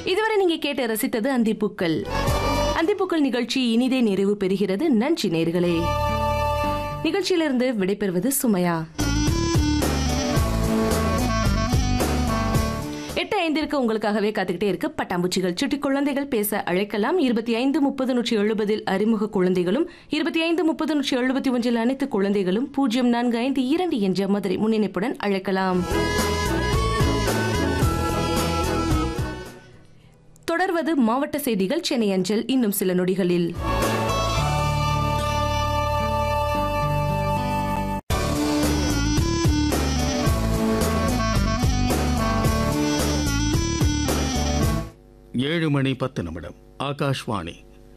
இதுவரை நீங்க கேட்டு ரசித்தது அந்திப்பூக்கள் அந்திப்பூக்கள் நிகழ்ச்சி இனிதே நிறைவு பெறுகிறது நன்றி நேர்களே நிகழ்ச்சியிலிருந்து விடைபெறுவது சுமையா எட்டு ஐந்திற்கு உங்களுக்காகவே காத்துக்கிட்டே இருக்கு பட்டாம்பூச்சிகள் சுட்டி குழந்தைகள் பேச அழைக்கலாம் இருபத்தி ஐந்து முப்பது நூற்றி எழுபதில் அறிமுக குழந்தைகளும் இருபத்தி ஐந்து முப்பது நூற்றி எழுபத்தி ஒன்றில் அனைத்து குழந்தைகளும் பூஜ்ஜியம் நான்கு ஐந்து இரண்டு என்ற மதுரை முன்னிணைப்புடன் அழைக்கலாம் தொடர்வது மாவட்ட செய்திகள் சென்னை அஞ்சல் இன்னும் சில நொடிகளில் ஏழு மணி பத்து நிமிடம் ஆகாஷ்வாணி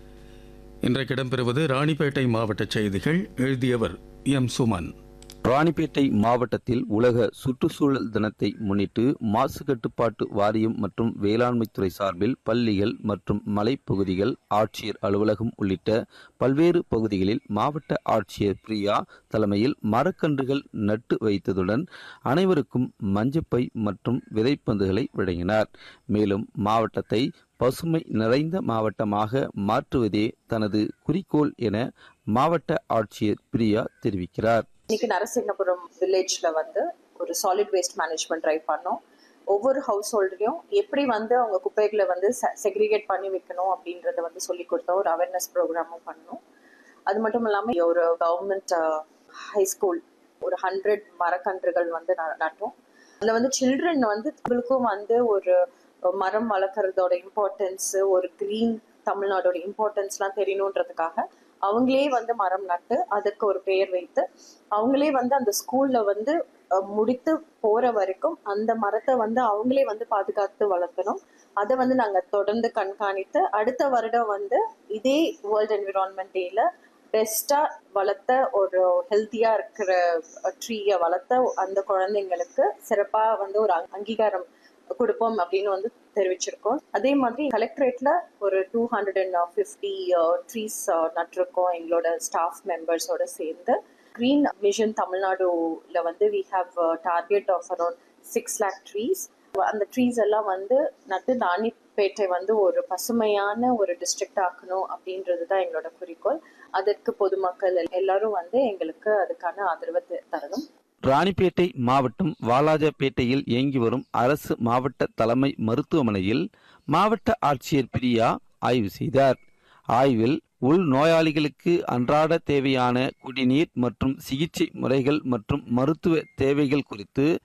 இன்றைக்கு இடம்பெறுவது ராணிப்பேட்டை மாவட்ட செய்திகள் எழுதியவர் எம் சுமன் ராணிப்பேட்டை மாவட்டத்தில் உலக சுற்றுச்சூழல் தினத்தை முன்னிட்டு மாசு கட்டுப்பாட்டு வாரியம் மற்றும் வேளாண்மைத்துறை சார்பில் பள்ளிகள் மற்றும் மலைப்பகுதிகள் ஆட்சியர் அலுவலகம் உள்ளிட்ட பல்வேறு பகுதிகளில் மாவட்ட ஆட்சியர் பிரியா தலைமையில் மரக்கன்றுகள் நட்டு வைத்ததுடன் அனைவருக்கும் மஞ்சப்பை மற்றும் விதைப்பந்துகளை வழங்கினார் மேலும் மாவட்டத்தை பசுமை நிறைந்த மாவட்டமாக மாற்றுவதே தனது குறிக்கோள் என மாவட்ட ஆட்சியர் பிரியா தெரிவிக்கிறார் இன்னைக்கு நரசிங்கபுரம் வில்லேஜ்ல வந்து ஒரு சாலிட் வேஸ்ட் மேனேஜ்மெண்ட் ட்ரை பண்ணோம் ஒவ்வொரு ஹவுஸ் ஹோல்டரையும் எப்படி வந்து அவங்க குப்பைகளை வந்து செக்ரிகேட் பண்ணி வைக்கணும் அப்படின்றத வந்து சொல்லி கொடுத்தோம் ஒரு அவேர்னஸ் ப்ரோக்ராமும் பண்ணோம் அது மட்டும் இல்லாமல் ஒரு கவர்மெண்ட் ஹை ஸ்கூல் ஒரு ஹண்ட்ரட் மரக்கன்றுகள் வந்து ந- நட்டோம் அதில் வந்து சில்ட்ரன் வந்து அவங்களுக்கும் வந்து ஒரு மரம் வளர்க்குறதோட இம்பார்ட்டன்ஸ் ஒரு க்ரீன் தமிழ்நாடோட இம்பார்ட்டன்ஸ்லாம் தெரியணுன்றதுக்காக அவங்களே வந்து மரம் நட்டு அதுக்கு ஒரு பெயர் வைத்து அவங்களே வந்து அந்த ஸ்கூல்ல வந்து அஹ், முடித்து போற வரைக்கும் அந்த மரத்தை வந்து அவங்களே வந்து பாதுகாத்து வளர்த்தணும் அதை வந்து நாங்க தொடர்ந்து கண்காணித்து அடுத்த வருடம் வந்து இதே வேர்ல்ட் என்விரான்மெண்ட் டேல பெஸ்டா வளர்த்த ஒரு ஹெல்த்தியா இருக்கிற ட்ரீயை வளர்த்த அந்த குழந்தைங்களுக்கு சிறப்பா வந்து ஒரு அங்- அங்கீகாரம் கொடுப்போம் அப்படின்னு வந்து தெரிவிச்சிருக்கோம் அதே மாதிரி கலெக்டரேட்ல ஒரு two hundred and fifty trees நட்டிருக்கோம் எங்களோட ஸ்டாஃப் மெம்பர்ஸோட சேர்ந்து க்ரீன் விஷன் தமிழ்நாடுல வந்து we have target of around six lakh trees அந்த ட்ரீஸ் எல்லாம் வந்து நட்டு ராணிப்பேட்டை வந்து ஒரு பசுமையான ஒரு டிஸ்ட்ரிக்ட் ஆக்கணும் அப்படின்றது தான் எங்களோட குறிக்கோள் அதற்கு பொதுமக்கள் எல்லாரும் வந்து எங்களுக்கு அதுக்கான ஆதரவை த- தரணும் ராணிப்பேட்டை மாவட்டம் வாலாஜாபேட்டையில் இயங்கி வரும் அரசு மாவட்ட தலைமை மருத்துவமனையில் மாவட்ட ஆட்சியர் பிரியா ஆய்வு செய்தார் ஆய்வில் உள் நோயாளிகளுக்கு அன்றாட தேவையான குடிநீர் மற்றும் சிகிச்சை முறைகள் மற்றும் மருத்துவ தேவைகள் குறித்து